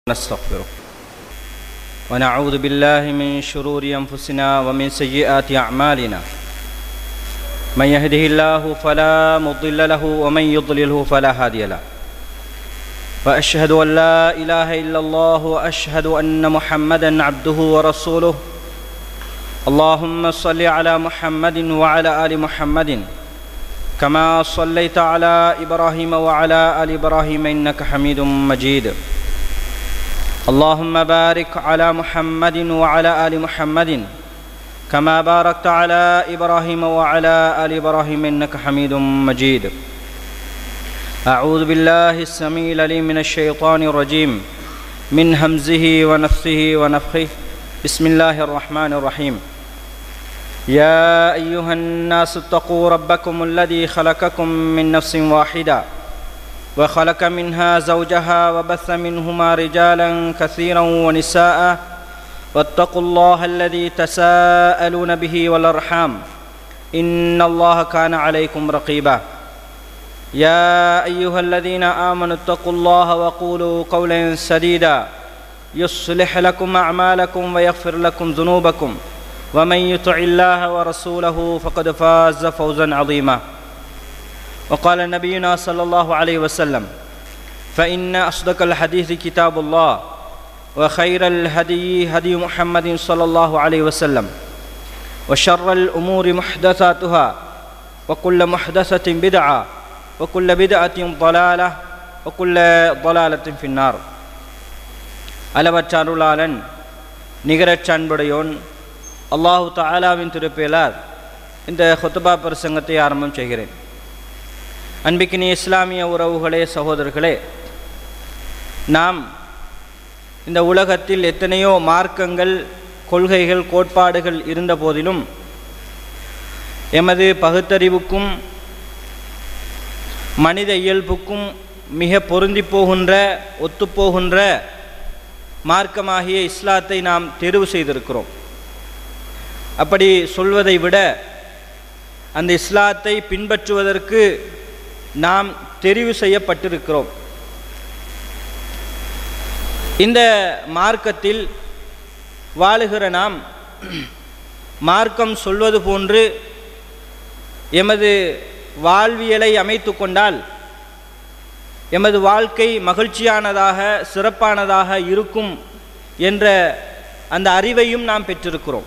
نستغفره ونعوذ بالله من شرور أنفسنا ومن سيئات أعمالنا من يهده الله فلا مضل له ومن يضلله فلا هادي له وأشهد أن لا إله إلا الله وأشهد أن محمدا عبده ورسوله اللهم صل على محمد وعلى آل محمد كما صليت على إبراهيم وعلى آل إبراهيم إنك حميد مجيد اللهم بارك على محمد وعلى ال محمد كما باركت على ابراهيم وعلى ال ابراهيم انك حميد مجيد اعوذ بالله السميع العليم من الشيطان الرجيم من همزه ونفثه ونفخه بسم الله الرحمن الرحيم يا ايها الناس اتقوا ربكم الذي خلقكم من نفس واحده وخلق منها زوجها وبث منهما رجالا كثيرا ونساء واتقوا الله الذي تساءلون به والارحام ان الله كان عليكم رقيبا يا ايها الذين امنوا اتقوا الله وقولوا قولا سديدا يصلح لكم اعمالكم ويغفر لكم ذنوبكم ومن يطع الله ورسوله فقد فاز فوزا عظيما وقال نبينا صلى الله عليه وسلم فإن أصدق الحديث كتاب الله وخير الهدي هدي محمد صلى الله عليه وسلم وشر الأمور محدثاتها وكل محدثة بدعة وكل بدعة ضلالة وكل ضلالة في النار அளவற்ற அருளாளன் நிகரற்ற அன்புடையோன் அல்லாஹு தாலாவின் திருப்பேலார் இந்த ஹொத்துபா பிரசங்கத்தை ஆரம்பம் செய்கிறேன் அன்பிக்கினி இஸ்லாமிய உறவுகளே சகோதரர்களே நாம் இந்த உலகத்தில் எத்தனையோ மார்க்கங்கள் கொள்கைகள் கோட்பாடுகள் இருந்த போதிலும் எமது பகுத்தறிவுக்கும் மனித இயல்புக்கும் மிக பொருந்தி போகின்ற ஒத்துப்போகின்ற மார்க்கமாகிய இஸ்லாத்தை நாம் தெரிவு செய்திருக்கிறோம் அப்படி சொல்வதை விட அந்த இஸ்லாத்தை பின்பற்றுவதற்கு நாம் தெரிவு செய்யப்பட்டிருக்கிறோம் இந்த மார்க்கத்தில் வாழுகிற நாம் மார்க்கம் சொல்வது போன்று எமது வாழ்வியலை அமைத்து கொண்டால் எமது வாழ்க்கை மகிழ்ச்சியானதாக சிறப்பானதாக இருக்கும் என்ற அந்த அறிவையும் நாம் பெற்றிருக்கிறோம்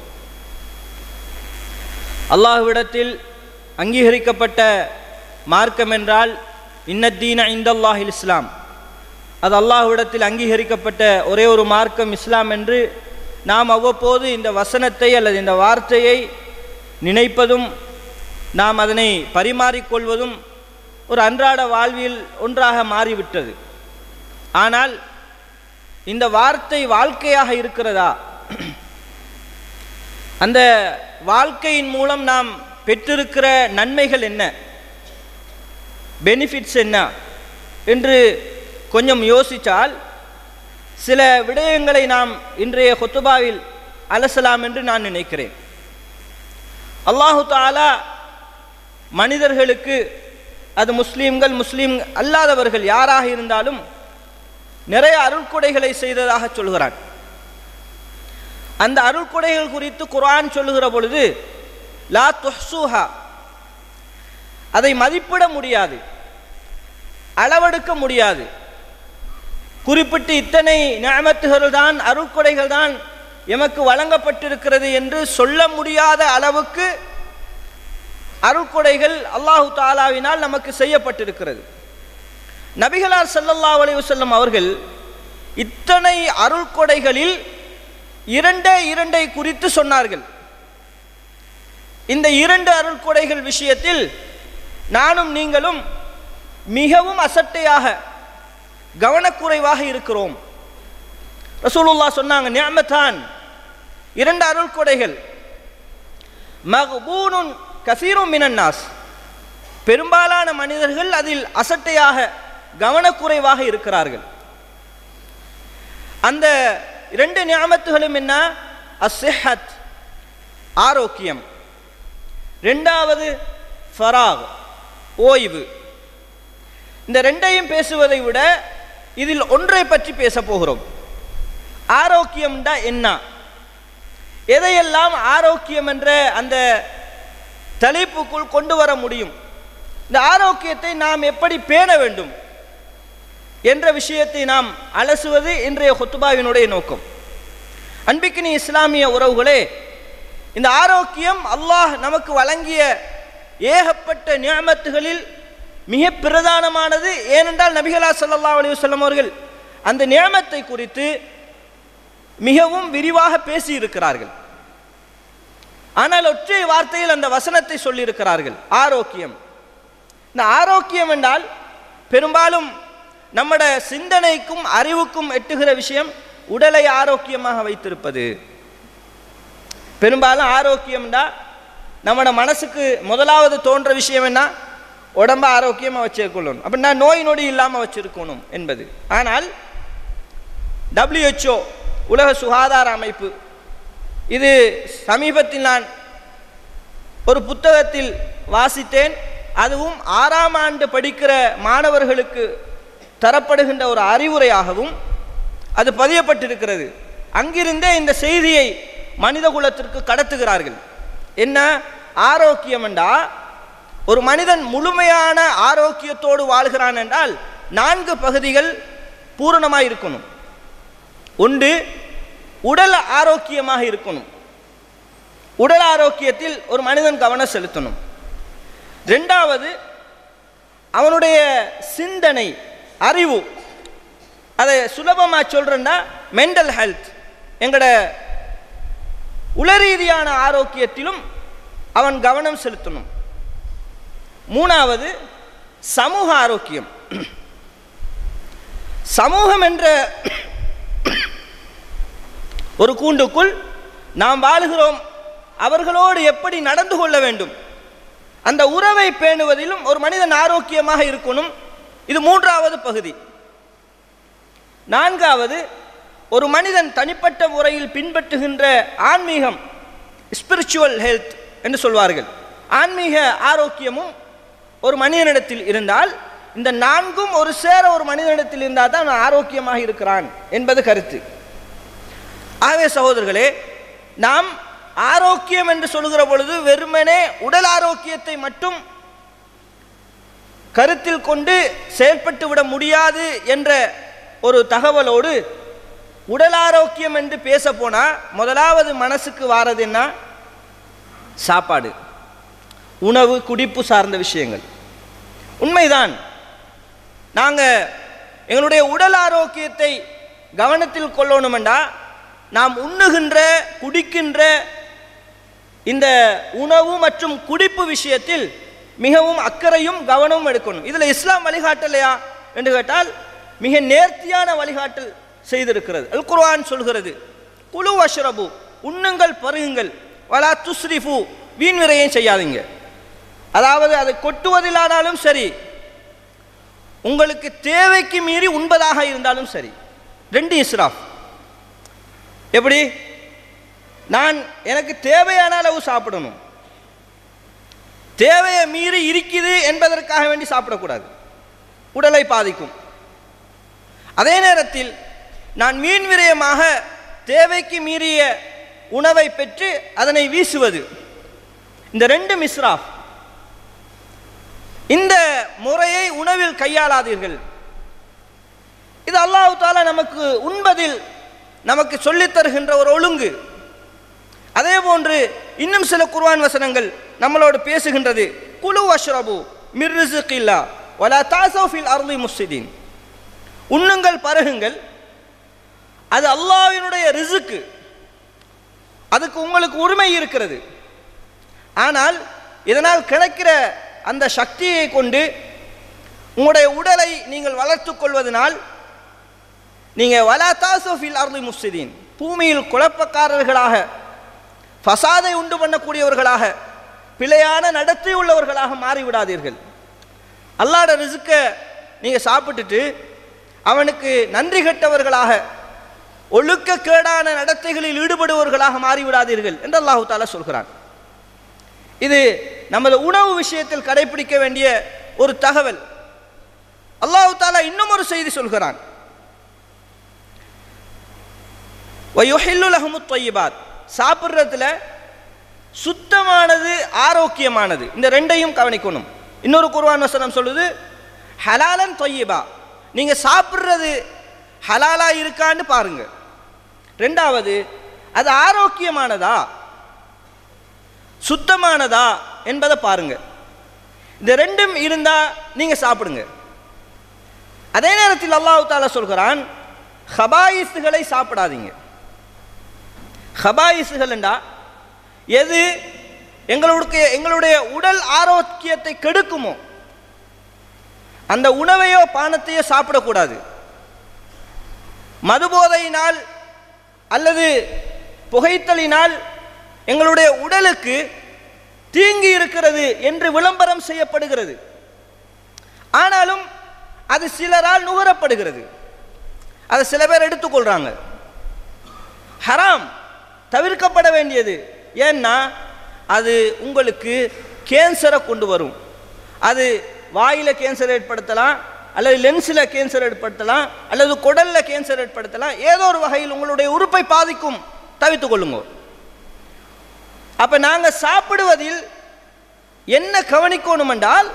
அல்லாஹ்விடத்தில் அங்கீகரிக்கப்பட்ட மார்க்கம் என்றால் இன்னத்தீன இந்தல்லாஹில் இஸ்லாம் அது அல்லாஹ்விடத்தில் அங்கீகரிக்கப்பட்ட ஒரே ஒரு மார்க்கம் இஸ்லாம் என்று நாம் அவ்வப்போது இந்த வசனத்தை அல்லது இந்த வார்த்தையை நினைப்பதும் நாம் அதனை பரிமாறிக்கொள்வதும் ஒரு அன்றாட வாழ்வியல் ஒன்றாக மாறிவிட்டது ஆனால் இந்த வார்த்தை வாழ்க்கையாக இருக்கிறதா அந்த வாழ்க்கையின் மூலம் நாம் பெற்றிருக்கிற நன்மைகள் என்ன பெனிஃபிட்ஸ் என்ன என்று கொஞ்சம் யோசித்தால் சில விடயங்களை நாம் இன்றைய கொத்துபாவில் அலசலாம் என்று நான் நினைக்கிறேன் அல்லாஹு தாலா மனிதர்களுக்கு அது முஸ்லீம்கள் முஸ்லீம் அல்லாதவர்கள் யாராக இருந்தாலும் நிறைய அருள்கொடைகளை செய்ததாக சொல்கிறான் அந்த அருள்கொடைகள் குறித்து குரான் சொல்லுகிற பொழுது லா துஹ்சூஹா அதை மதிப்பிட முடியாது அளவெடுக்க முடியாது குறிப்பிட்டு இத்தனை ஞாபகத்துகள் தான் அருட்கொடைகள் தான் எமக்கு வழங்கப்பட்டிருக்கிறது என்று சொல்ல முடியாத அளவுக்கு அருட்கொடைகள் அல்லாஹு தாலாவினால் நமக்கு செய்யப்பட்டிருக்கிறது நபிகளார் சல்லல்லா அலைவசல்லம் அவர்கள் இத்தனை அருள்கொடைகளில் இரண்டே இரண்டை குறித்து சொன்னார்கள் இந்த இரண்டு அருள்கொடைகள் விஷயத்தில் நானும் நீங்களும் மிகவும் அசட்டையாக கவனக்குறைவாக இருக்கிறோம் ரசூலுல்லா சொன்னாங்க நியமத்தான் இரண்டு அருள்கொடைகள் மஹ்பூனுன் கசீரும் மினன்னாஸ் பெரும்பாலான மனிதர்கள் அதில் அசட்டையாக கவனக்குறைவாக இருக்கிறார்கள் அந்த இரண்டு ஞாபகத்துகளும் என்ன அஸ்ஹத் ஆரோக்கியம் ரெண்டாவது ஃபராக் ஓய்வு இந்த ரெண்டையும் பேசுவதை விட இதில் ஒன்றை பற்றி பேச போகிறோம் ஆரோக்கியம்டா என்ன எதையெல்லாம் ஆரோக்கியம் என்ற அந்த தலைப்புக்குள் கொண்டு வர முடியும் இந்த ஆரோக்கியத்தை நாம் எப்படி பேண வேண்டும் என்ற விஷயத்தை நாம் அலசுவது இன்றைய ஹுத்துபாவினுடைய நோக்கம் அன்பிக்கினி இஸ்லாமிய உறவுகளே இந்த ஆரோக்கியம் அல்லாஹ் நமக்கு வழங்கிய ஏகப்பட்ட நியமத்துகளில் மிக பிரதானமானது ஏனென்றால் நபிகளா ஸல்லல்லாஹு அலைஹி வஸல்லம் அவர்கள் அந்த நியமத்தை குறித்து மிகவும் விரிவாக பேசியிருக்கிறார்கள் ஆனால் ஒற்றை வார்த்தையில் அந்த வசனத்தை சொல்லியிருக்கிறார்கள் ஆரோக்கியம் இந்த ஆரோக்கியம் என்றால் பெரும்பாலும் நம்மட சிந்தனைக்கும் அறிவுக்கும் எட்டுகிற விஷயம் உடலை ஆரோக்கியமாக வைத்திருப்பது பெரும்பாலும் ஆரோக்கியம்னா நம்மட மனசுக்கு முதலாவது தோன்ற விஷயம் என்ன உடம்ப ஆரோக்கியமாக வச்சிருக்கணும் அப்படின்னா நோய் நொடி இல்லாமல் வச்சிருக்கணும் என்பது ஆனால் WHO உலக சுகாதார அமைப்பு இது சமீபத்தில் நான் ஒரு புத்தகத்தில் வாசித்தேன் அதுவும் ஆறாம் ஆண்டு படிக்கிற மாணவர்களுக்கு தரப்படுகின்ற ஒரு அறிவுரையாகவும் அது பதியப்பட்டிருக்கிறது அங்கிருந்தே இந்த செய்தியை மனித குலத்திற்கு கடத்துகிறார்கள் என்ன ஆரோக்கியம் என்றா ஒரு மனிதன் முழுமையான ஆரோக்கியத்தோடு வாழ்கிறான் என்றால் நான்கு பகுதிகள் பூரணமாக இருக்கணும் ஒன்று உடல் ஆரோக்கியமாக இருக்கணும் உடல் ஆரோக்கியத்தில் ஒரு மனிதன் கவனம் செலுத்தணும் ரெண்டாவது அவனுடைய சிந்தனை அறிவு அதை சுலபமாக சொல்கிறேன்னா மென்டல் ஹெல்த் எங்களோட உளரீதியான ஆரோக்கியத்திலும் அவன் கவனம் செலுத்தணும் மூணாவது சமூக ஆரோக்கியம் சமூகம் என்ற ஒரு கூண்டுக்குள் நாம் வாழுகிறோம் அவர்களோடு எப்படி நடந்து கொள்ள வேண்டும் அந்த உறவை பேணுவதிலும் ஒரு மனிதன் ஆரோக்கியமாக இருக்கணும் இது மூன்றாவது பகுதி நான்காவது ஒரு மனிதன் தனிப்பட்ட முறையில் பின்பற்றுகின்ற ஆன்மீகம் ஸ்பிரிச்சுவல் ஹெல்த் என்று சொல்வார்கள் ஆன்மீக ஆரோக்கியமும் ஒரு மனிதனிடத்தில் இருந்தால் இந்த நான்கும் ஒரு சேர ஒரு மனிதனிடத்தில் இருந்தால் தான் அவன் ஆரோக்கியமாக இருக்கிறான் என்பது கருத்து ஆகவே சகோதரர்களே நாம் ஆரோக்கியம் என்று சொல்லுகிற பொழுது வெறுமனே உடல் ஆரோக்கியத்தை மட்டும் கருத்தில் கொண்டு செயல்பட்டு விட முடியாது என்ற ஒரு தகவலோடு உடல் ஆரோக்கியம் என்று பேச போனால் முதலாவது மனசுக்கு வாரது என்ன சாப்பாடு உணவு குடிப்பு சார்ந்த விஷயங்கள் உண்மைதான் நாங்கள் எங்களுடைய உடல் ஆரோக்கியத்தை கவனத்தில் கொள்ளணுமெண்டா நாம் உண்ணுகின்ற குடிக்கின்ற இந்த உணவு மற்றும் குடிப்பு விஷயத்தில் மிகவும் அக்கறையும் கவனமும் எடுக்கணும் இதில் இஸ்லாம் வழிகாட்டலையா என்று கேட்டால் மிக நேர்த்தியான வழிகாட்டல் செய்திருக்கிறது அல் குர்ஆன் சொல்கிறது குழு அஷ்ரபு உண்ணுங்கள் பருகுங்கள் வலா துஸ்ரிஃபு வீண் விரையும் செய்யாதீங்க அதாவது அதை கொட்டுவதிலானாலும் சரி உங்களுக்கு தேவைக்கு மீறி உண்பதாக இருந்தாலும் சரி ரெண்டு இஸ்ராஃப் எப்படி நான் எனக்கு தேவையான அளவு சாப்பிடணும் தேவையை மீறி இருக்குது என்பதற்காக வேண்டி சாப்பிடக்கூடாது உடலை பாதிக்கும் அதே நேரத்தில் நான் மீன் விரயமாக தேவைக்கு மீறிய உணவை பெற்று அதனை வீசுவது இந்த ரெண்டு மிஸ்ராஃப் இந்த முறையை உணவில் கையாளாதீர்கள் இது அல்லாஹ் தாலா நமக்கு உண்பதில் நமக்கு சொல்லித் தருகின்ற ஒரு ஒழுங்கு அதே போன்று இன்னும் சில குர்ஆன் வசனங்கள் நம்மளோடு பேசுகின்றது குழு அஷ்ரபு மிர்ரிசுகில்லா வலா தாசோஃபில் அருளி முஸ்ஸிதீன் உண்ணுங்கள் பருகுங்கள் அது அல்லாஹ்வினுடைய ரிசுக்கு அதுக்கு உங்களுக்கு உரிமை இருக்கிறது ஆனால் இதனால் கிடைக்கிற அந்த சக்தியை கொண்டு உங்களுடைய உடலை நீங்கள் வளர்த்துக் கொள்வதனால் நீங்கள் வலா தாசோஃபில் அருளி முஸ்ஸிதீன் பூமியில் குழப்பக்காரர்களாக ஃபசாதை உண்டு பண்ணக்கூடியவர்களாக பிழையான நடத்தை உள்ளவர்களாக மாறிவிடாதீர்கள் அல்லாட ரிசுக்கை நீங்கள் சாப்பிட்டுட்டு அவனுக்கு நன்றி கெட்டவர்களாக ஒழுக்கக்கேடான நடத்தைகளில் ஈடுபடுபவர்களாக மாறிவிடாதீர்கள் என்று அல்லாஹு தாலா சொல்கிறான் இது நமது உணவு விஷயத்தில் கடைபிடிக்க வேண்டிய ஒரு தகவல் அல்லாஹு தாலா இன்னும் ஒரு செய்தி சொல்கிறான் வயுஹில்லு லஹுமு தொய்யிபாத் சாப்பிட்றதுல சுத்தமானது ஆரோக்கியமானது இந்த ரெண்டையும் கவனிக்கணும் இன்னொரு குர்ஆன் வசனம் சொல்லுது ஹலாலன் தொய்யிபா நீங்கள் சாப்பிட்றது ஹலாலா இருக்கான்னு பாருங்க ரெண்டாவது அது ஆரோக்கியமானதா சுத்தமானதா என்பதை பாருங்க இந்த ரெண்டும் இருந்தால் நீங்கள் சாப்பிடுங்க அதே நேரத்தில் அல்லாஹ் தாலா சொல்கிறான் ஹபாயிஸுகளை சாப்பிடாதீங்க ஹபாயிஸுகள்ண்டா எது எங்களுடைய எங்களுடைய உடல் ஆரோக்கியத்தை கெடுக்குமோ அந்த உணவையோ பானத்தையோ சாப்பிடக்கூடாது மதுபோதையினால் அல்லது புகைத்தலினால் எங்களுடைய உடலுக்கு தீங்கி இருக்கிறது என்று விளம்பரம் செய்யப்படுகிறது ஆனாலும் அது சிலரால் நுகரப்படுகிறது அதை சில பேர் எடுத்துக்கொள்றாங்க ஹராம் தவிர்க்கப்பட வேண்டியது ஏன்னா அது உங்களுக்கு கேன்சரை கொண்டு வரும் அது வாயில் கேன்சர் ஏற்படுத்தலாம் அல்லது லென்ஸில் கேன்சர் ஏற்படுத்தலாம் அல்லது குடலில் கேன்சர் ஏற்படுத்தலாம் ஏதோ ஒரு வகையில் உங்களுடைய உறுப்பை பாதிக்கும் தவித்துக் கொள்ளுங்க அப்போ நாங்கள் சாப்பிடுவதில் என்ன கவனிக்கணும் என்றால்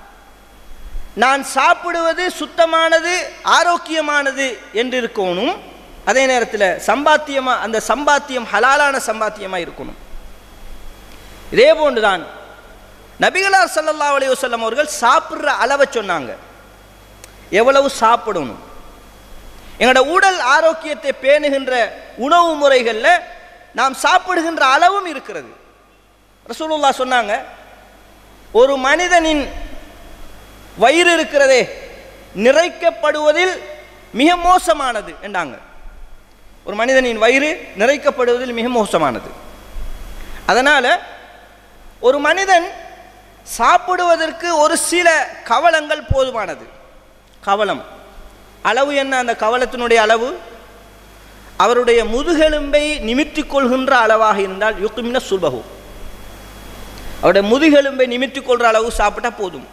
நான் சாப்பிடுவது சுத்தமானது ஆரோக்கியமானது என்று இருக்கணும் அதே நேரத்தில் சம்பாத்தியமா அந்த சம்பாத்தியம் ஹலாலான சம்பாத்தியமாக இருக்கணும் இதே போன்றுதான் நபிகளார் ஸல்லல்லாஹு அலைஹி வஸல்லம் அவர்கள் சாப்பிட்ற அளவை சொன்னாங்க எவ்வளவு சாப்பிடணும் எங்களோட உடல் ஆரோக்கியத்தை பேணுகின்ற உணவு முறைகளில் நாம் சாப்பிடுகின்ற அளவும் இருக்கிறது ரசூலுல்லாஹ் சொன்னாங்க ஒரு மனிதனின் வயிறு இருக்கிறதே நிறைக்கப்படுவதில் மிக மோசமானது என்றாங்க ஒரு மனிதனின் வயிறு நிறைக்கப்படுவதில் மிக மோசமானது அதனால் ஒரு மனிதன் சாப்பிடுவதற்கு ஒரு சில கவலங்கள் போதுமானது கவலம் அளவு என்ன அந்த கவலத்தினுடைய அளவு அவருடைய முதுகெலும்பை நிமித்திக் கொள்கின்ற அளவாக இருந்தால் யுக்குமின சுல்பகு அவருடைய முதுகெலும்பை நிமித்திக் கொள்கிற அளவு சாப்பிட்டா போதும்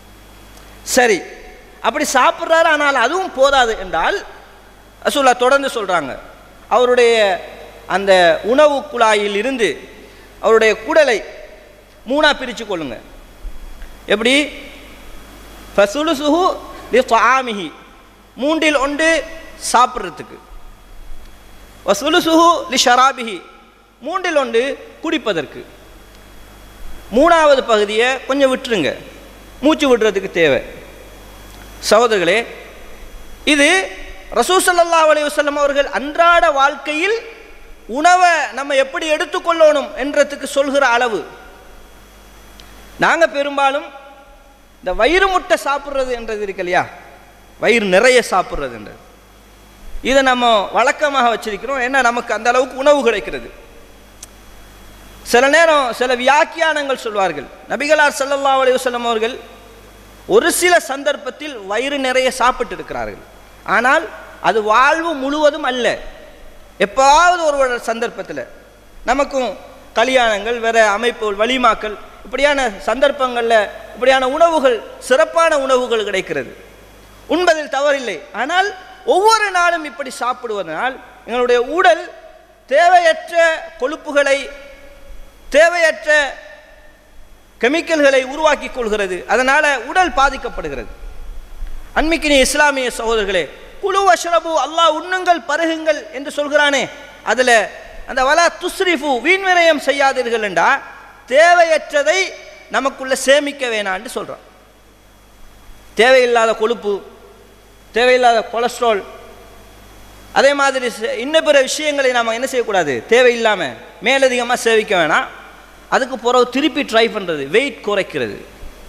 சரி அப்படி சாப்பிட்றாரு ஆனால் அதுவும் போதாது என்றால் ரசூல்லா தொடர்ந்து சொல்கிறாங்க அவருடைய அந்த உணவு குழாயில் இருந்து அவருடைய குடலை மூணாக பிரித்து கொள்ளுங்க எப்படி ஃபசுலுசுஹு லி ஆமிஹி மூன்றில் ஒன்று சாப்பிட்றதுக்கு வசுலுசுஹு லி ஷராபிஹி மூன்றில் ஒன்று குடிப்பதற்கு மூணாவது பகுதியை கொஞ்சம் விட்டுருங்க மூச்சு விடுறதுக்கு தேவை சகோதரர்களே இது ரசூல் ஸல்லல்லாஹு அலைஹி வஸல்லம் அவர்கள் அன்றாட வாழ்க்கையில் உணவை நம்ம எப்படி எடுத்துக்கொள்ளணும் என்றதுக்கு சொல்கிற அளவு நாங்கள் பெரும்பாலும் இந்த வயிறு முட்டை சாப்பிட்றது என்றது இருக்கு இல்லையா வயிறு நிறைய சாப்பிட்றதுன்றது இதை நம்ம வழக்கமாக வச்சிருக்கிறோம் ஏன்னா நமக்கு அந்த அளவுக்கு உணவு கிடைக்கிறது சில நேரம் சில வியாக்கியானங்கள் சொல்வார்கள் நபிகளார் ஸல்லல்லாஹு அலைஹி வஸல்லம் அவர்கள் ஒரு சில சந்தர்ப்பத்தில் வயிறு நிறைய சாப்பிட்டு இருக்கிறார்கள் ஆனால் அது வாழ்வு முழுவதும் அல்ல எப்பாவது ஒரு சந்தர்ப்பத்தில் நமக்கும் கல்யாணங்கள் வேற அமைப்புகள் வலிமாக்கள் இப்படியான சந்தர்ப்பங்களில் இப்படியான உணவுகள் சிறப்பான உணவுகள் கிடைக்கிறது உண்பதில் தவறில்லை ஆனால் ஒவ்வொரு நாளும் இப்படி சாப்பிடுவதனால் எங்களுடைய உடல் தேவையற்ற கொழுப்புகளை தேவையற்ற கெமிக்கல்களை உருவாக்கி கொள்கிறது அதனால் உடல் பாதிக்கப்படுகிறது அன்மிக்கினி இஸ்லாமிய சகோதரர்களே குழு அஷ்ரபு அல்லாஹ் உண்ணுங்கள் பருகுங்கள் என்று சொல்கிறானே அதில் அந்த வலா துஸ்ரிஃபு வீண்விரயம் செய்யாதீர்கள் என்றா தேவையற்றதை நமக்குள்ள சேமிக்க வேணான்னு சொல்கிறான் தேவையில்லாத கொழுப்பு தேவையில்லாத கொலஸ்ட்ரால் அதே மாதிரி ச- இன்ன பிற விஷயங்களை நாம் என்ன செய்யக்கூடாது தேவையில்லாமல் மேலதிகமாக சேவிக்க வேணாம் அதுக்கு பிறகு திருப்பி ட்ரை பண்ணுறது வெயிட் குறைக்கிறது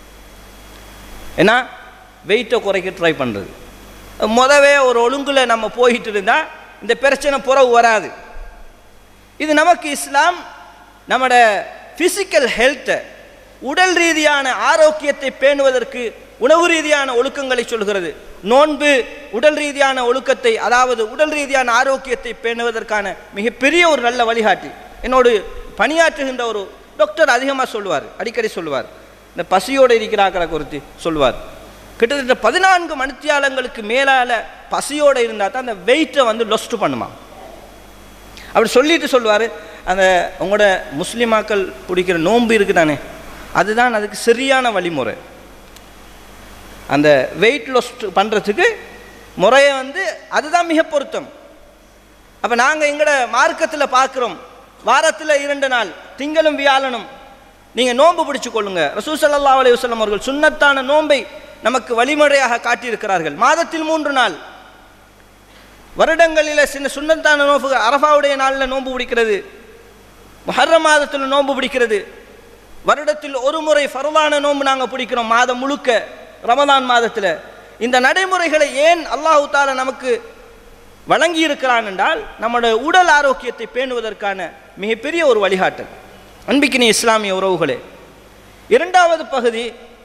ஏன்னா வெயிட்டை குறைக்க ட்ரை பண்ணுறது முதவே ஒரு ஒழுங்கில் நம்ம போயிட்டு இருந்தால் இந்த பிரச்சனை புறவு வராது இது நமக்கு இஸ்லாம் நம்மட ஃபிசிக்கல் ஹெல்த்தை உடல் ரீதியான ஆரோக்கியத்தை பேணுவதற்கு உணவு ரீதியான ஒழுக்கங்களை சொல்கிறது நோன்பு உடல் ரீதியான ஒழுக்கத்தை அதாவது உடல் ரீதியான ஆரோக்கியத்தை பேணுவதற்கான மிகப்பெரிய ஒரு நல்ல வழிகாட்டி என்னோடு பணியாற்றுகின்ற ஒரு டாக்டர் அதிகமாக சொல்லுவார் அடிக்கடி சொல்லுவார் இந்த பசியோடு இருக்கிறாக்களை குறித்து சொல்லுவார் கிட்டத்தட்ட பதினான்கு மணித்தியாலங்களுக்கு மேலால் பசியோடு இருந்தால் தான் அந்த வெயிட்டை வந்து லொஸ்ட் பண்ணுமா அப்படி சொல்லிட்டு சொல்லுவார் அந்த உங்களோட முஸ்லிமாக்கள் பிடிக்கிற நோன்பு இருக்குதானே அதுதான் அதுக்கு சரியான வழிமுறை அந்த வெயிட் லாஸ் பண்ணுறதுக்கு முறையை வந்து அதுதான் மிக பொருத்தம் அப்போ நாங்கள் எங்களோட மார்க்கத்தில் பார்க்குறோம் வாரத்தில் இரண்டு நாள் திங்களும் வியாழனும் நீங்கள் நோன்பு பிடிச்சு கொள்ளுங்க ரசூல் ஸல்லல்லாஹு அலைஹி வஸல்லம் அவர்கள் சுன்னத்தான நோன்பை நமக்கு வழிமுறையாக காட்டியிருக்கிறார்கள் மாதத்தில் மூன்று நாள் வருடங்களில் சின்ன சுன்னத்தான நோன்பு அரஃபாவுடைய நாளில் நோன்பு பிடிக்கிறது முஹர்ரம் மாதத்தில் நோன்பு பிடிக்கிறது வருடத்தில் ஒரு முறை ஃபர்லான நோன்பு நாங்கள் பிடிக்கிறோம் மாதம் முழுக்க ரமதான் மாதத்தில் இந்த நடைமுறைகளை ஏன் அல்லாஹு தாலா நமக்கு வழங்கி இருக்கிறான் என்றால் நம்முடைய உடல் ஆரோக்கியத்தை பேணுவதற்கான மிகப்பெரிய ஒரு வழிகாட்டல் அன்பிக்கினி இஸ்லாமிய உறவுகளே இரண்டாவது பகுதி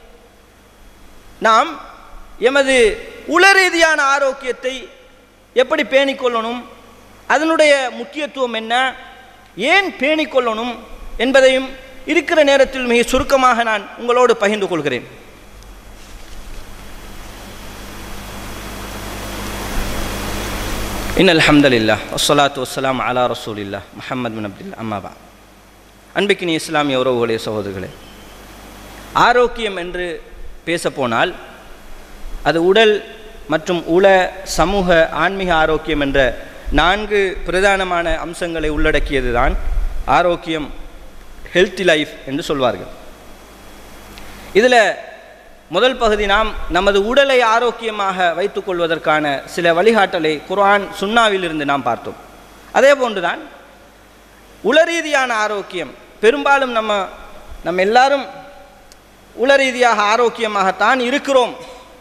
நாம் எமது உளரீதியான ஆரோக்கியத்தை எப்படி பேணிக்கொள்ளணும் அதனுடைய முக்கியத்துவம் என்ன ஏன் பேணிக்கொள்ளணும் என்பதையும் இருக்கிற நேரத்தில் மிக சுருக்கமாக நான் உங்களோடு பகிர்ந்து கொள்கிறேன் இன் அல்ஹம்துலில்லாஹ் வஸ்ஸலாத்து வஸ்ஸலாம் அலா ரசூலில்லா முஹம்மது பின் அப்துல்லா அம்மாபா அன்பிக்கினி இஸ்லாமிய உறவுகளே சகோதரர்களே ஆரோக்கியம் என்று பேசப்போனால் அது உடல் மற்றும் உள சமூக ஆன்மீக ஆரோக்கியம் என்ற நான்கு பிரதானமான அம்சங்களை உள்ளடக்கியது தான் ஆரோக்கியம் ஹெல்த்தி லைஃப் என்று சொல்வார்கள் இதில் முதல் பகுதி நாம் நமது உடலை ஆரோக்கியமாக வைத்துக்கொள்வதற்கான சில வழிகாட்டலை குர்ஆன் சுன்னாவிலிருந்து நாம் பார்த்தோம் அதே போன்றுதான் உளரீதியான ஆரோக்கியம் பெரும்பாலும் நம்ம நம்ம எல்லாரும் உளரீதியாக ஆரோக்கியமாகத்தான் இருக்கிறோம்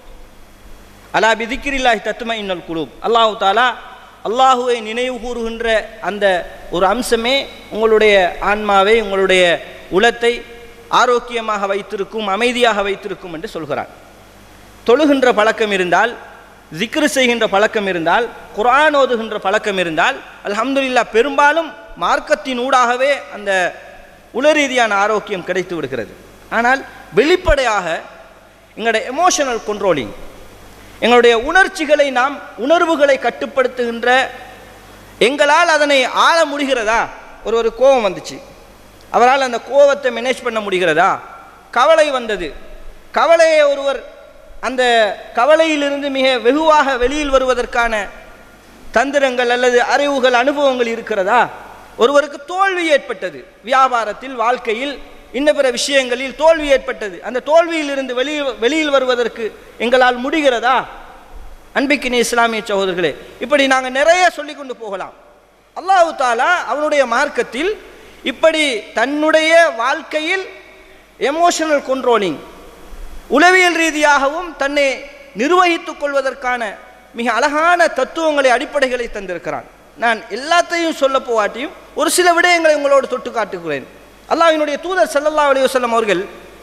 அலா பிதிக்கிரில்லாஹி தத்தும இன்னல் குலூப் அல்லாஹு தாலா அல்லாஹுவை நினைவு கூறுகின்ற அந்த ஒரு அம்சமே உங்களுடைய ஆன்மாவை உங்களுடைய உளத்தை ஆரோக்கியமாக வைத்திருக்கும் அமைதியாக வைத்திருக்கும் என்று சொல்கிறான் தொழுகின்ற பழக்கம் இருந்தால் ஜிக்ரு செய்கின்ற பழக்கம் இருந்தால் குர்ஆன் ஓதுகின்ற பழக்கம் இருந்தால் அல்ஹம்துலில்லாஹ் பெரும்பாலும் மார்க்கத்தின் ஊடாகவே அந்த உளரீதியான ஆரோக்கியம் கிடைத்து விடுகிறது ஆனால் வெளிப்படையாக எங்களுடைய எமோஷனல் கண்ட்ரோலிங் எங்களுடைய உணர்ச்சிகளை நாம் உணர்வுகளை கட்டுப்படுத்துகின்ற எங்களால் அதனை ஆள முடிகிறதா ஒரு ஒரு கோபம் வந்துச்சு அவரால் அந்த கோபத்தை மேனேஜ் பண்ண முடிகிறதா கவலை வந்தது கவலையை ஒருவர் அந்த கவலையிலிருந்து மிக வெகுவாக வெளியில் வருவதற்கான தந்திரங்கள் அல்லது அறிவுகள் அனுபவங்கள் இருக்கிறதா ஒருவருக்கு தோல்வி ஏற்பட்டது வியாபாரத்தில் வாழ்க்கையில் இன்ன பிற விஷயங்களில் தோல்வி ஏற்பட்டது அந்த தோல்வியிலிருந்து வெளியில் வெளியில் வருவதற்கு எங்களால் முடிகிறதா அன்பிக்கினி இஸ்லாமிய சகோதரர்களே இப்படி நாங்கள் நிறைய சொல்லிக் கொண்டு போகலாம் அல்லாஹு தாலா அவனுடைய மார்க்கத்தில் இப்படி தன்னுடைய வாழ்க்கையில் எமோஷனல் கண்ட்ரோலிங் உளவியல் ரீதியாகவும் தன்னை நிர்வகித்துக் கொள்வதற்கான மிக அழகான தத்துவங்களை அடிப்படைகளை தந்திருக்கிறான் நான் எல்லாத்தையும் சொல்ல போவாட்டியும் ஒரு சில விடயங்களை உங்களோடு தொட்டு காட்டுகிறேன் அல்லாஹ்வினுடைய தூதர் ஸல்லல்லாஹு அலைஹி வஸல்லம் அவர்கள்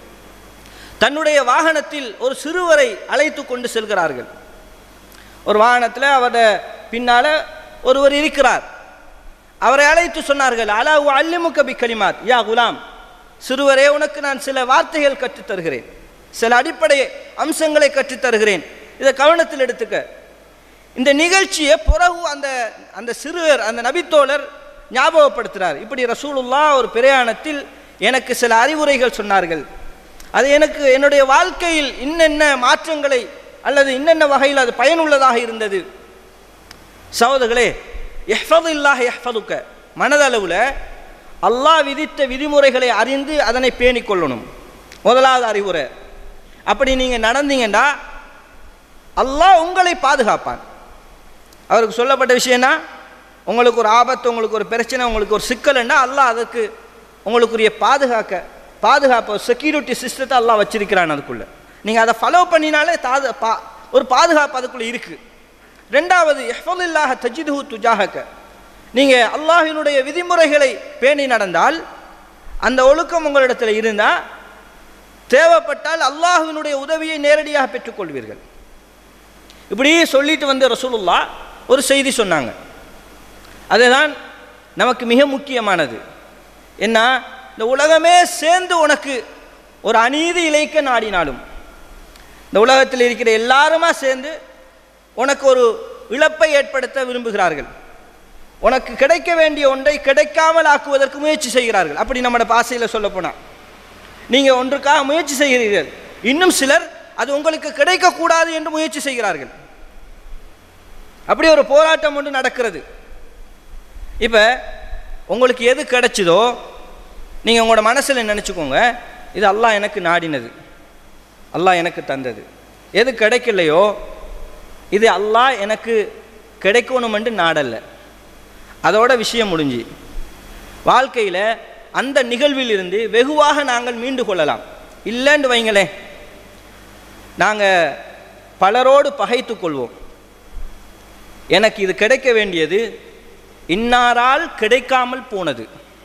தன்னுடைய வாகனத்தில் ஒரு சிறுவரை அழைத்து கொண்டு செல்கிறார்கள் ஒரு வாகனத்தில் அவரோட பின்னால் ஒருவர் இருக்கிறார் அவரை அழைத்து சொன்னார்கள் அலா அல்லிமுக பி கலிமாத் யா குலாம் சிறுவரே உனக்கு நான் சில வார்த்தைகள் கற்றுத் தருகிறேன் சில அடிப்படை அம்சங்களை கற்றுத் தருகிறேன் இதை கவனத்தில் எடுத்துக்க இந்த நிகழ்ச்சியை பிறகு அந்த அந்த சிறுவர் அந்த நபித்தோழர் ஞாபகப்படுத்துகிறார் இப்படி ரசூலுல்லா ஒரு பிரயாணத்தில் எனக்கு சில அறிவுரைகள் சொன்னார்கள் அது எனக்கு என்னுடைய வாழ்க்கையில் இன்னென்ன மாற்றங்களை அல்லது இன்னென்ன வகையில் அது பயனுள்ளதாக இருந்தது சகோதரர்களே எஹ்ஃபது இல்லாஹ் எஹ்ஃபதுக்க மனதளவில் அல்லாஹ் விதித்த விதிமுறைகளை அறிந்து அதனை பேணிக் கொள்ளணும் முதலாவது அறிவுரை அப்படி நீங்கள் நடந்தீங்கன்னா அல்லாஹ் உங்களை பாதுகாப்பான் அவருக்கு சொல்லப்பட்ட விஷயம்னா உங்களுக்கு ஒரு ஆபத்து உங்களுக்கு ஒரு பிரச்சனை உங்களுக்கு ஒரு சிக்கல்னா அல்லாஹ் அதுக்கு உங்களுக்குரிய பாதுகாக்க பாதுகாப்பு செக்யூரிட்டி சிஸ்டத்தை அல்லாஹ் வச்சிருக்கிறான் அதுக்குள்ளே நீங்கள் அதை ஃபாலோ பண்ணினாலே தாது பா ஒரு பாதுகாப்பு அதுக்குள்ளே இருக்குது ரெண்டாவது எஹ்ஃபதுல்லாஹ தஜிதுஹு துஜாஹக்க நீங்கள் அல்லாஹினுடைய விதிமுறைகளை பேணி நடந்தால் அந்த ஒழுக்கம் உங்களிடத்தில் இருந்தால் தேவைப்பட்டால் அல்லாஹ்வினுடைய உதவியை நேரடியாக பெற்றுக்கொள்வீர்கள் இப்படி சொல்லிட்டு வந்து ரசூலுல்லா ஒரு செய்தி சொன்னாங்க அதுதான் நமக்கு மிக முக்கியமானது என்ன இந்த உலகமே சேர்ந்து உனக்கு ஒரு அநீதி இழைக்க நாடினாலும் இந்த உலகத்தில் இருக்கிற எல்லாருமா சேர்ந்து உனக்கு ஒரு இழப்பை ஏற்படுத்த விரும்புகிறார்கள் உனக்கு கிடைக்க வேண்டிய ஒன்றை கிடைக்காமல் ஆக்குவதற்கு முயற்சி செய்கிறார்கள் அப்படி நம்மளோட பாசையில் சொல்ல போனால் நீங்கள் ஒன்றுக்காக முயற்சி செய்கிறீர்கள் இன்னும் சிலர் அது உங்களுக்கு கிடைக்கக்கூடாது என்று முயற்சி செய்கிறார்கள் அப்படி ஒரு போராட்டம் ஒன்று நடக்கிறது இப்போ உங்களுக்கு எது கிடைச்சதோ நீங்கள் உங்களோட மனசில் நினச்சிக்கோங்க இது அல்லாஹ் எனக்கு நாடினது அல்லாஹ் எனக்கு தந்தது எது கிடைக்கலையோ இது அல்லாஹ் எனக்கு கிடைக்கணுமென்று நாடல்ல அதோட விஷயம் முடிஞ்சு வாழ்க்கையில் அந்த நிகழ்விலிருந்து வெகுவாக நாங்கள் மீண்டு கொள்ளலாம் இல்லைன்னு வைங்களேன் நாங்கள் பலரோடு பகைத்து கொள்வோம் எனக்கு இது கிடைக்க வேண்டியது இன்னாரால் கிடைக்காமல் போனது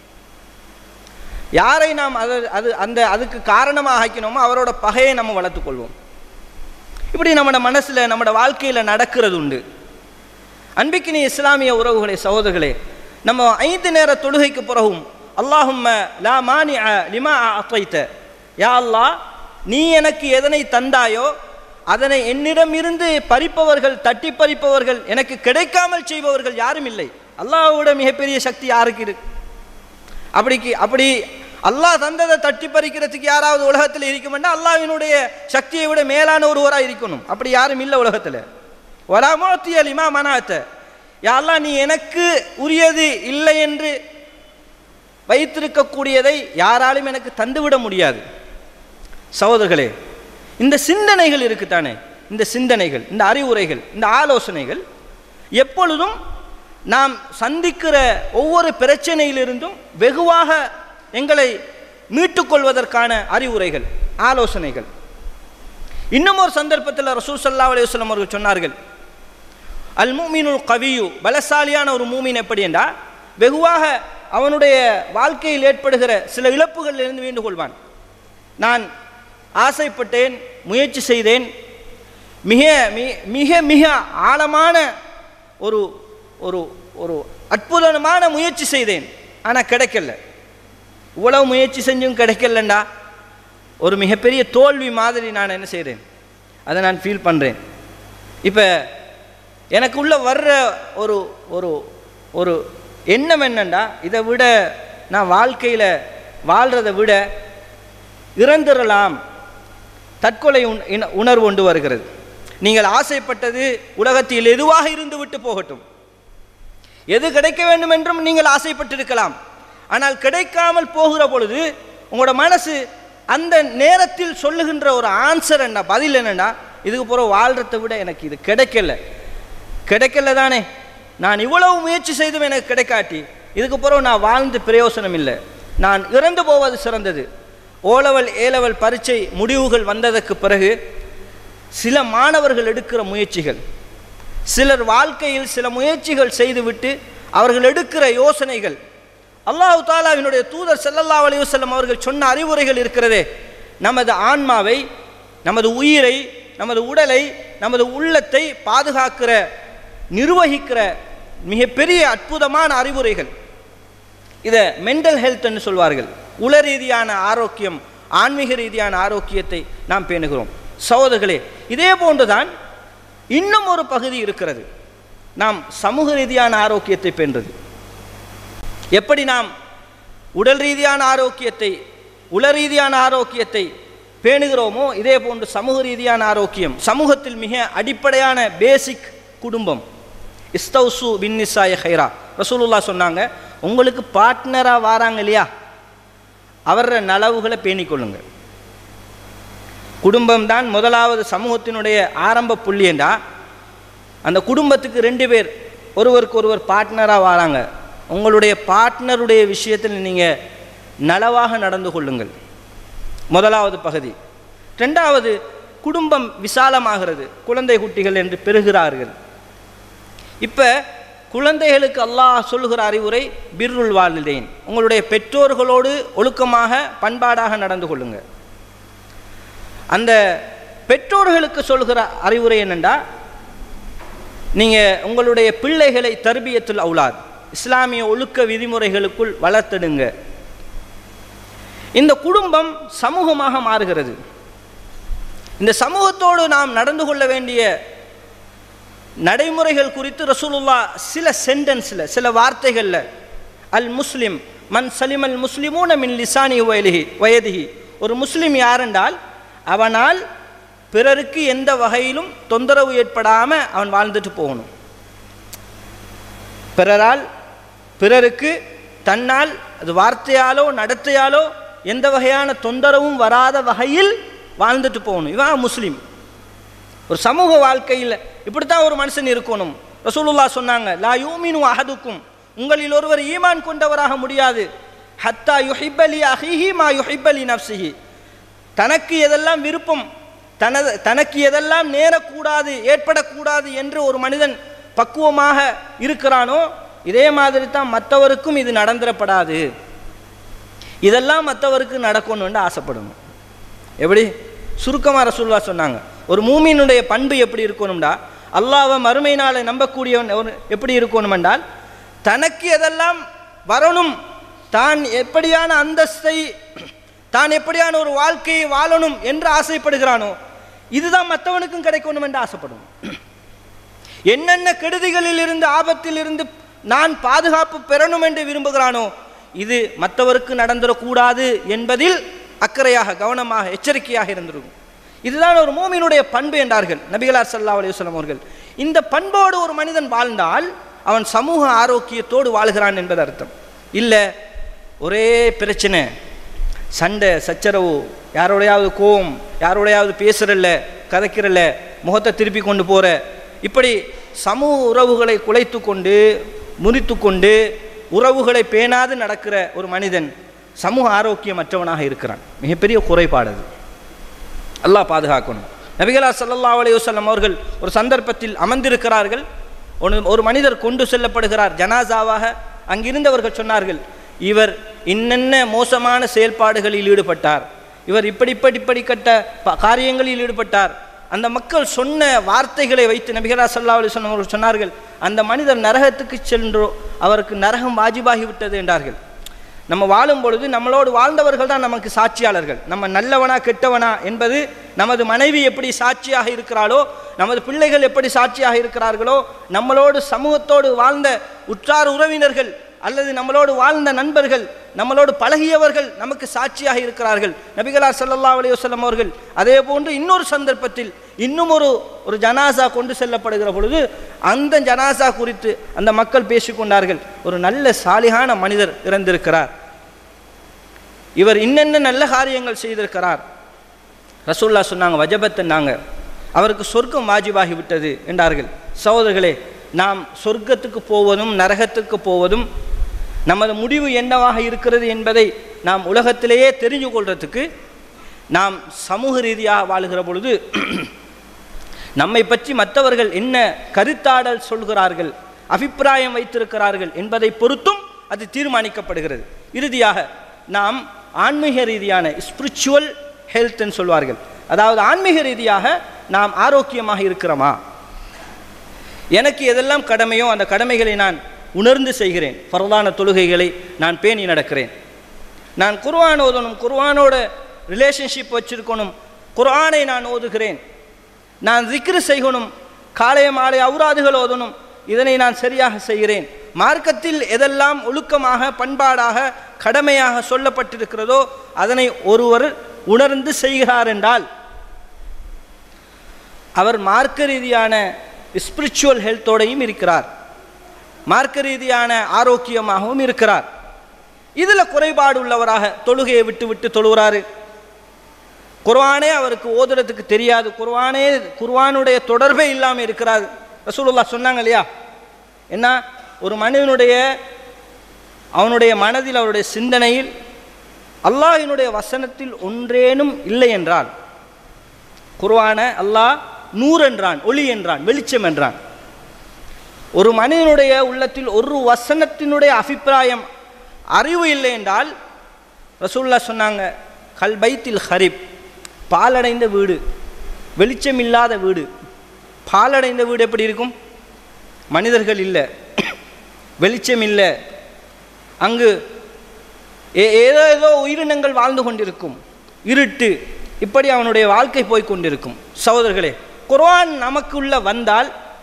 யாரை நாம் அது அது அந்த அதுக்கு காரணமாக ஆக்கினோமோ அவரோட பகையை நம்ம வளர்த்துக்கொள்வோம் இப்படி நம்மட மனசில் நம்மட வாழ்க்கையில் நடக்கிறது உண்டு அன்பிக்கினி இஸ்லாமிய உறவுகளே சகோதரர்களே நம்ம ஐந்து நேர தொழுகைக்கு பிறகும் அல்லாஹும்ம லா மானி லிமா அத்தைத்த யா அல்லாஹ் நீ எனக்கு எதனை தந்தாயோ அதனை என்னிடம் இருந்து பறிப்பவர்கள் தட்டி பறிப்பவர்கள் எனக்கு கிடைக்காமல் செய்பவர்கள் யாரும் இல்லை அல்லாஹ்வோட மிகப்பெரிய சக்தி யாருக்கு இருக்கு அப்படிக்கு அப்படி அல்லாஹ் தந்ததை தட்டி பறிக்கிறதுக்கு யாராவது உலகத்தில் இருக்குமென்னா அல்லாஹ்வினுடைய சக்தியை விட மேலான ஒருவராக இருக்கணும் அப்படி யாரும் இல்லை உலகத்தில் வராமோத்திய லிமா மனாத்த யாரெல்லாம் நீ எனக்கு உரியது இல்லை என்று வைத்திருக்கக்கூடியதை யாராலும் எனக்கு தந்துவிட முடியாது சகோதரர்களே இந்த சிந்தனைகள் இருக்குத்தானே இந்த சிந்தனைகள் இந்த அறிவுரைகள் இந்த ஆலோசனைகள் எப்பொழுதும் நாம் சந்திக்கிற ஒவ்வொரு பிரச்சனையிலிருந்தும் வெகுவாக எங்களை மீட்டுக்கொள்வதற்கான அறிவுரைகள் ஆலோசனைகள் இன்னும் ஒரு சந்தர்ப்பத்தில் ரசூல் சல்லா அலையுஸ்லம் அவர்கள் சொன்னார்கள் அல் மூமினுல் கவியு பலசாலியான ஒரு மூமின் எப்படி என்றா வெகுவாக அவனுடைய வாழ்க்கையில் ஏற்படுகிற சில இழப்புகளிலிருந்து மீண்டு கொள்வான் நான் ஆசைப்பட்டேன் முயற்சி செய்தேன் மிக மி- மிக மிக ஆழமான ஒரு ஒரு ஒரு அற்புதமான முயற்சி செய்தேன் ஆனால் கிடைக்கல இவ்வளவு முயற்சி செஞ்சும் கிடைக்கலண்டா ஒரு மிகப்பெரிய தோல்வி மாதிரி நான் என்ன செய்கிறேன் அதை நான் ஃபீல் பண்ணுறேன் இப்போ எனக்குள்ள வர்ற ஒரு ஒரு ஒரு எண்ணம் என்னண்டா இதை விட நான் வாழ்க்கையில் வாழ்கிறத விட இறந்துடலாம் தற்கொலை உண்- இன- உணர்வு கொண்டு வருகிறது நீங்கள் ஆசைப்பட்டது உலகத்தில் எதுவாக இருந்து விட்டு போகட்டும் எது கிடைக்க வேண்டும் என்றும் நீங்கள் ஆசைப்பட்டிருக்கலாம் ஆனால் கிடைக்காமல் போகிற பொழுது உங்களோட மனசு அந்த நேரத்தில் சொல்லுகின்ற ஒரு ஆன்சர் என்ன பதில் என்னன்னா இதுக்கு பிறகு வாழ்றதை விட எனக்கு இது கிடைக்கல கிடைக்கல தானே நான் இவ்வளவு முயற்சி செய்தும் எனக்கு கிடைக்காட்டி இதுக்கு பிறகு நான் வாழ்ந்து பிரயோசனம் இல்லை நான் இறந்து போவது சிறந்தது ஓலவல் ஏலவல் பரீட்சை முடிவுகள் வந்ததற்கு பிறகு சில மாணவர்கள் எடுக்கிற முயற்சிகள் சிலர் வாழ்க்கையில் சில முயற்சிகள் செய்துவிட்டு அவர்கள் எடுக்கிற யோசனைகள் அல்லாஹ் தாலாவினுடைய தூதர் ஸல்லல்லாஹு அலைஹி வஸல்லம் அவர்கள் சொன்ன அறிவுரைகள் இருக்கிறதே நமது ஆன்மாவை நமது உயிரை நமது உடலை நமது உள்ளத்தை பாதுகாக்கிற நிர்வகிக்கிற மிகப்பெரிய அற்புதமான அறிவுரைகள் இதை மென்டல் ஹெல்த்னு சொல்வார்கள் உள ரீதியான ஆரோக்கியம் ஆன்மீக ரீதியான ஆரோக்கியத்தை நாம் பேணுகிறோம் சகோதரர்களே இதே போன்றுதான் இன்னும் ஒரு பகுதி இருக்கிறது நாம் சமூக ரீதியான ஆரோக்கியத்தை பேணுறது எப்படி நாம் உடல் ரீதியான ஆரோக்கியத்தை உள ரீதியான ஆரோக்கியத்தை பேணுகிறோமோ இதே போன்று சமூக ரீதியான ஆரோக்கியம் சமூகத்தில் மிக அடிப்படையான பேசிக் குடும்பம் இஸ்தௌசு பின்னிசாய ஹைரா ரசூலுல்லா சொன்னாங்க உங்களுக்கு பார்ட்னராக வாராங்க இல்லையா அவர நலவுகளை பேணிக்கொள்ளுங்க குடும்பம் தான் முதலாவது சமூகத்தினுடைய ஆரம்ப புள்ளி என்றா அந்த குடும்பத்துக்கு ரெண்டு பேர் ஒருவருக்கு ஒருவர் பார்ட்னராக வராங்க உங்களுடைய பார்ட்னருடைய விஷயத்தில் நீங்கள் நலவாக நடந்து கொள்ளுங்கள் முதலாவது பகுதி ரெண்டாவது குடும்பம் விசாலமாகிறது குழந்தை குட்டிகள் என்று பெறுகிறார்கள் இப்போ குழந்தைகளுக்கு அல்லாஹ் சொல்லுகிற அறிவுரை பிர்ருல் வாலிதேன் உங்களுடைய பெற்றோர்களோடு ஒழுக்கமாக பண்பாடாக நடந்து கொள்ளுங்க அந்த பெற்றோர்களுக்கு சொல்கிற அறிவுரை என்னென்னா நீங்கள் உங்களுடைய பிள்ளைகளை தர்பியத்துல் அவுலாத் இஸ்லாமிய ஒழுக்க விதிமுறைகளுக்குள் வளர்த்தெடுங்க இந்த குடும்பம் சமூகமாக மாறுகிறது இந்த சமூகத்தோடு நாம் நடந்து கொள்ள வேண்டிய நடைமுறைகள் குறித்து ரசூலுல்லா சில சென்டென்ஸில் சில வார்த்தைகளில் அல் முஸ்லிம் மன் சலிம் அல் முஸ்லிமூன மின் லிசானி வயலிஹி வயதிஹி ஒரு முஸ்லிம் யாரென்றால் அவனால் பிறருக்கு எந்த வகையிலும் தொந்தரவு ஏற்படாமல் அவன் வாழ்ந்துட்டு போகணும் பிறரால் பிறருக்கு தன்னால் அது வார்த்தையாலோ நடத்தையாலோ எந்த வகையான தொந்தரவும் வராத வகையில் வாழ்ந்துட்டு போகணும் இவன் முஸ்லீம் ஒரு சமூக வாழ்க்கையில் இப்படித்தான் ஒரு மனுஷன் இருக்கணும் ரசூலுல்லா சொன்னாங்க லா யூமினு அஹதுக்கும் உங்களில் ஒருவர் ஈமான் கொண்டவராக முடியாது ஹத்தா யுஹிப்பலி அஹிஹி மா யுஹிப்பலி நப்சிஹி தனக்கு எதெல்லாம் விருப்பம் தனது தனக்கு எதெல்லாம் நேரக்கூடாது ஏற்படக்கூடாது என்று ஒரு மனிதன் பக்குவமாக இருக்கிறானோ இதே மாதிரி தான் மற்றவருக்கும் இது நடந்துடப்படாது இதெல்லாம் மற்றவருக்கு நடக்கணும்னு ஆசைப்படணும் எப்படி சுருக்கமாக ரசூல்லா சொன்னாங்க ஒரு மூமியினுடைய பண்பு எப்படி இருக்கணும்டா அல்லாவை மறுமை நாளை நம்பக்கூடியவன் ஒரு- எப்படி இருக்கணும் என்றால் தனக்கு எதெல்லாம் வரணும் தான் எப்படியான அந்தஸ்தை தான் எப்படியான ஒரு வாழ்க்கையை வாழணும் என்று ஆசைப்படுகிறானோ இதுதான் மற்றவனுக்கும் கிடைக்கணும் என்று ஆசைப்படணும் என்னென்ன கெடுதிகளில் இருந்து ஆபத்தில் இருந்து நான் பாதுகாப்பு பெறணும் என்று விரும்புகிறானோ இது மற்றவருக்கு நடந்துடக்கூடாது என்பதில் அக்கறையாக கவனமாக எச்சரிக்கையாக இருந்திருக்கும் இதுதான் ஒரு மூமினுடைய பண்பு என்றார்கள் நபிகளார் ஸல்லல்லாஹு அலைஹி வஸல்லம் அவர்கள் இந்த பண்போடு ஒரு மனிதன் வாழ்ந்தால் அவன் சமூக ஆரோக்கியத்தோடு வாழ்கிறான் என்பது அர்த்தம் இல்லை ஒரே பிரச்சனை சண்டை சச்சரவு யாரோடையாவது கோவம் யாரோடையாவது பேசுறல்ல கதைக்கிறல்ல முகத்தை திருப்பி கொண்டு போற இப்படி சமூக உறவுகளை குலைத்து கொண்டு முறித்து கொண்டு உறவுகளை பேணாது நடக்கிற ஒரு மனிதன் சமூக ஆரோக்கியமற்றவனாக இருக்கிறான் மிகப்பெரிய குறைபாடு அது அல்லாஹ் பாதுகாக்கணும் நபிகளா ஸல்லல்லாஹு அலைஹி வஸல்லம் அவர்கள் ஒரு சந்தர்ப்பத்தில் அமர்ந்திருக்கிறார்கள் ஒரு ஒரு மனிதர் கொண்டு செல்லப்படுகிறார் ஜனாசாவாக அங்கிருந்தவர்கள் சொன்னார்கள் இவர் இன்னென்ன மோசமான செயல்பாடுகளில் ஈடுபட்டார் இவர் இப்படி இப்படி இப்படிப்பட்ட ப- காரியங்களில் ஈடுபட்டார் அந்த மக்கள் சொன்ன வார்த்தைகளை வைத்து நபிகளா ஸல்லல்லாஹு அலைஹி வஸல்லம் அவர்கள் சொன்னார்கள் அந்த மனிதர் நரகத்துக்கு சென்றோ அவருக்கு நரகம் வாஜிபாகி விட்டது என்றார்கள் நம்ம வாழும் பொழுது நம்மளோடு வாழ்ந்தவர்கள் தான் நமக்கு சாட்சியாளர்கள் நம்ம நல்லவனா கெட்டவனா என்பது நமது மனைவி எப்படி சாட்சியாக இருக்கிறாளோ நமது பிள்ளைகள் எப்படி சாட்சியாக இருக்கிறார்களோ நம்மளோடு சமூகத்தோடு வாழ்ந்த உற்றார் உறவினர்கள் அல்லது நம்மளோடு வாழ்ந்த நண்பர்கள் நம்மளோடு பழகியவர்கள் நமக்கு சாட்சியாக இருக்கிறார்கள் நபிகளார் ஸல்லல்லாஹு அலைஹி வஸல்லம் அவர்கள் அதே போன்று இன்னொரு சந்தர்ப்பத்தில் இன்னும் ஒரு ஒரு ஜனாசா கொண்டு செல்லப்படுகிற பொழுது அந்த ஜனாசா குறித்து அந்த மக்கள் பேசிக்கொண்டார்கள் ஒரு நல்ல சாலிகான மனிதர் இறந்திருக்கிறார் இவர் இன்னென்ன நல்ல காரியங்கள் செய்திருக்கிறார் ரசூல்லா சொன்னாங்க வஜபத்துன்னாங்க அவருக்கு சொர்க்கம் வாஜிபாகி விட்டது என்றார்கள் சகோதரர்களே நாம் சொர்க்கத்துக்கு போவதும் நரகத்துக்கு போவதும் நமது முடிவு என்னவாக இருக்கிறது என்பதை நாம் உலகத்திலேயே தெரிஞ்சு கொள்றதுக்கு நாம் சமூக ரீதியாக வாழுகிற பொழுது நம்மை பற்றி மற்றவர்கள் என்ன கருத்தாடல் சொல்கிறார்கள் அபிப்பிராயம் வைத்திருக்கிறார்கள் என்பதை பொறுத்தும் அது தீர்மானிக்கப்படுகிறது இறுதியாக நாம் ஆன்மீக ரீதியான ஸ்பிரிச்சுவல் ஹெல்த்னு சொல்வார்கள் அதாவது ஆன்மீக ரீதியாக நாம் ஆரோக்கியமாக இருக்கிறோமா எனக்கு எதெல்லாம் கடமையோ அந்த கடமைகளை நான் உணர்ந்து செய்கிறேன் ஃபரலான தொழுகைகளை நான் பேணி நடக்கிறேன் நான் குர்ஆன் ஓதணும் குர்ஆனோட ரிலேஷன்ஷிப் வச்சிருக்கணும் குர்ஆனை நான் ஓதுகிறேன் நான் திக்ரு செய்யணும் காலை மாலை அவுராதுகள் ஓதணும் இதனை நான் சரியாக செய்கிறேன் மார்க்கத்தில் எதெல்லாம் ஒழுக்கமாக பண்பாடாக கடமையாக சொல்லப்பட்டிருக்கிறதோ அதனை ஒருவர் உணர்ந்து செய்கிறார் என்றால் அவர் மார்க்க ரீதியான ஸ்பிரிச்சுவல் ஹெல்த்தோடையும் இருக்கிறார் மார்க்க ரீதியான ஆரோக்கியமாகவும் இருக்கிறார் இதில் குறைபாடு உள்ளவராக தொழுகையை விட்டு விட்டு தொழுகிறாரு குர்ஆனே அவருக்கு ஓதுறதுக்கு தெரியாது குர்ஆனே குர்ஆனுடைய தொடர்பே இல்லாமல் இருக்கிறார் ரசூலுல்லாஹ் சொன்னாங்க இல்லையா என்ன ஒரு மனிதனுடைய அவனுடைய மனதில் அவருடைய சிந்தனையில் அல்லாஹ்வினுடைய வசனத்தில் ஒன்றேனும் இல்லை என்றால் குர்ஆன அல்லாஹ் நூறு என்றான் ஒளி என்றான் வெளிச்சம் என்றான் ஒரு மனிதனுடைய உள்ளத்தில் ஒரு வசனத்தினுடைய அபிப்பிராயம் அறிவு இல்லை என்றால் ரசூல்லா சொன்னாங்க கல் பைத்தில் ஹரிப் பாலடைந்த வீடு வெளிச்சம் இல்லாத வீடு பாலடைந்த வீடு எப்படி இருக்கும் மனிதர்கள் இல்லை வெளிச்சம் இல்லை அங்கு ஏ- ஏதோ ஏதோ உயிரினங்கள் வாழ்ந்து கொண்டிருக்கும் இருட்டு இப்படி அவனுடைய வாழ்க்கை போய் கொண்டிருக்கும் சகோதரர்களே குர்ஆன் நமக்குள்ள வந்தால்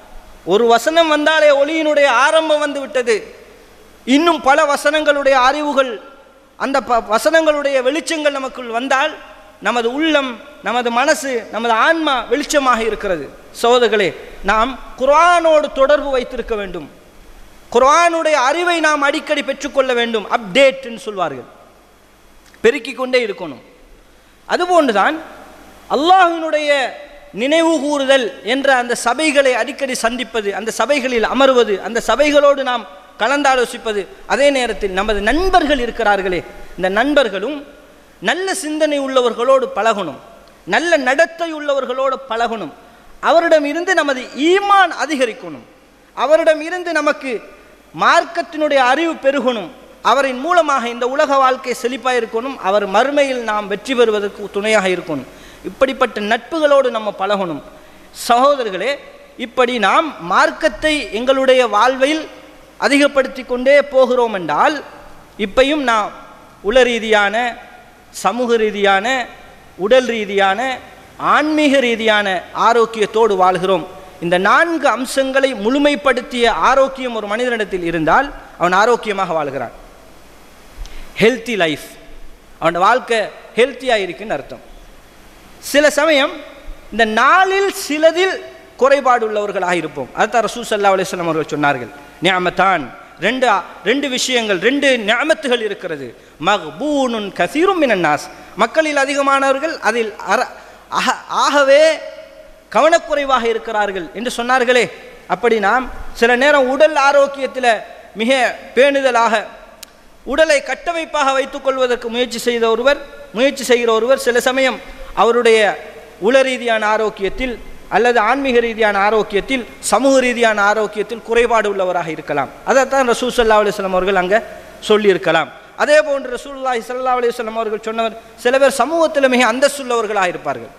ஒரு வசனம் வந்தாலே ஒளியினுடைய ஆரம்பம் வந்து விட்டது இன்னும் பல வசனங்களுடைய அறிவுகள் அந்த ப வசனங்களுடைய வெளிச்சங்கள் நமக்குள் வந்தால் நமது உள்ளம் நமது மனசு நமது ஆன்மா வெளிச்சமாக இருக்கிறது சோதர்களே நாம் குர்ஆனோடு தொடர்பு வைத்திருக்க வேண்டும் குர்ஆனுடைய அறிவை நாம் அடிக்கடி பெற்றுக்கொள்ள வேண்டும் அப்டேட் என்று சொல்வார்கள் பெருக்கிக் கொண்டே இருக்கணும் அதுபோன்றுதான் அல்லாஹினுடைய நினைவு கூறுதல் என்ற அந்த சபைகளை அடிக்கடி சந்திப்பது அந்த சபைகளில் அமர்வது அந்த சபைகளோடு நாம் கலந்தாலோசிப்பது அதே நேரத்தில் நமது நண்பர்கள் இருக்கிறார்களே இந்த நண்பர்களும் நல்ல சிந்தனை உள்ளவர்களோடு பழகணும் நல்ல நடத்தை உள்ளவர்களோடு பழகணும் அவரிடம் இருந்து நமது ஈமான் அதிகரிக்கணும் அவரிடம் இருந்து நமக்கு மார்க்கத்தினுடைய அறிவு பெருகணும் அவரின் மூலமாக இந்த உலக வாழ்க்கை செழிப்பாக இருக்கணும் அவர் மறுமையில் நாம் வெற்றி பெறுவதற்கு துணையாக இருக்கணும் இப்படிப்பட்ட நட்புகளோடு நம்ம பழகணும் சகோதரர்களே இப்படி நாம் மார்க்கத்தை எங்களுடைய வாழ்வில் அதிகப்படுத்தி கொண்டே போகிறோம் என்றால் இப்பையும் நாம் உள ரீதியான சமூக ரீதியான உடல் ரீதியான ஆன்மீக ரீதியான ஆரோக்கியத்தோடு வாழ்கிறோம் இந்த நான்கு அம்சங்களை முழுமைப்படுத்திய ஆரோக்கியம் ஒரு மனிதனிடத்தில் இருந்தால் அவன் ஆரோக்கியமாக வாழ்கிறான் ஹெல்த்தி லைஃப் அவனோட வாழ்க்கை ஹெல்த்தியாக இருக்குன்னு அர்த்தம் சில சமயம் இந்த நாளில் சிலதில் குறைபாடு உள்ளவர்களாக இருப்போம் அதுதான் ரசூல் சல்லா அலிஸ்லாம் அவர்கள் சொன்னார்கள் நியாமத்தான் ரெண்டு ரெண்டு விஷயங்கள் ரெண்டு நியாமத்துகள் இருக்கிறது மக்பூனுன் கசீரும் மினன்னாஸ் மக்களில் அதிகமானவர்கள் அதில் அற ஆக- ஆகவே கவனக்குறைவாக இருக்கிறார்கள் என்று சொன்னார்களே அப்படி நாம் சில நேரம் உடல் ஆரோக்கியத்தில் மிக பேணுதலாக உடலை கட்டமைப்பாக வைத்துக் கொள்வதற்கு முயற்சி செய்த ஒருவர் முயற்சி செய்கிற ஒருவர் சில சமயம் அவருடைய உள ரீதியான ஆரோக்கியத்தில் அல்லது ஆன்மீக ரீதியான ஆரோக்கியத்தில் சமூக ரீதியான ஆரோக்கியத்தில் குறைபாடு உள்ளவராக இருக்கலாம் அதைத்தான் ரசூல் சல்லா அலுவலம் அவர்கள் அங்கே சொல்லியிருக்கலாம் அதே போன்று ரசூலுல்லாஹி ஸல்லல்லாஹு அலைஹி வஸல்லம் அவர்கள் சொன்னவர் சில பேர் சமூகத்தில் மிக அந்தஸ்துள்ளவர்களாக இருப்பார்கள்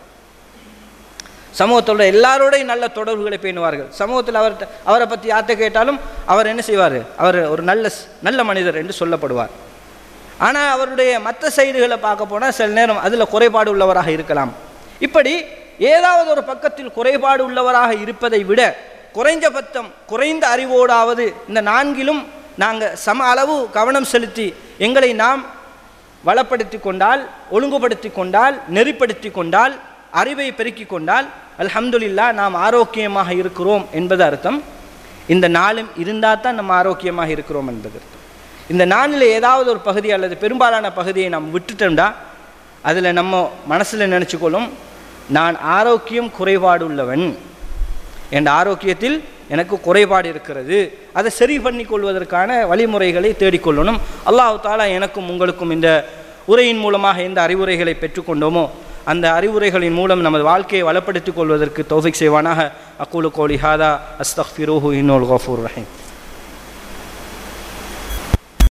சமூகத்தோட எல்லாரோடையும் நல்ல தொடர்புகளை பேணுவார்கள் சமூகத்தில் அவர்கிட்ட அவரை பற்றி யார்கிட்ட கேட்டாலும் அவர் என்ன செய்வார் அவர் ஒரு நல்ல ஸ்- நல்ல மனிதர் என்று சொல்லப்படுவார் ஆனால் அவருடைய மற்ற சைடுகளை பார்க்க போனால் சில நேரம் அதில் குறைபாடு உள்ளவராக இருக்கலாம் இப்படி ஏதாவது ஒரு பக்கத்தில் குறைபாடு உள்ளவராக இருப்பதை விட குறைஞ்சபட்சம் குறைந்த அறிவோடாவது இந்த நான்கிலும் நாங்கள் சம அளவு கவனம் செலுத்தி எங்களை நாம் வளப்படுத்தி கொண்டால் ஒழுங்குபடுத்தி கொண்டால் நெறிப்படுத்தி கொண்டால் அறிவை பெருக்கிக் கொண்டால் அல்ஹம்துலில்லா நாம் ஆரோக்கியமாக இருக்கிறோம் என்பது அர்த்தம் இந்த நாளும் இருந்தால் தான் நம்ம ஆரோக்கியமாக இருக்கிறோம் என்பது அர்த்தம் இந்த நாளில் ஏதாவது ஒரு பகுதி அல்லது பெரும்பாலான பகுதியை நாம் விட்டுட்டோம்டா அதில் நம்ம மனசில் நினச்சிக்கொள்ளும் நான் ஆரோக்கியம் குறைபாடு உள்ளவன் என் ஆரோக்கியத்தில் எனக்கு குறைபாடு இருக்கிறது அதை சரி பண்ணி கொள்வதற்கான வழிமுறைகளை தேடிக்கொள்ளணும் அல்லாஹ் தாலா எனக்கும் உங்களுக்கும் இந்த உரையின் மூலமாக எந்த அறிவுரைகளை பெற்றுக்கொண்டோமோ அந்த அறிவுரைகளின் மூலம் நமது வாழ்க்கையை வளப்படுத்திக் கொள்வதற்கு தௌஃபிக் செய்வானாக அக்கூலு கோலி ஹாதா அஸ்தஃபிரோஹு இன்னொல் கஃபூர் ரஹீம்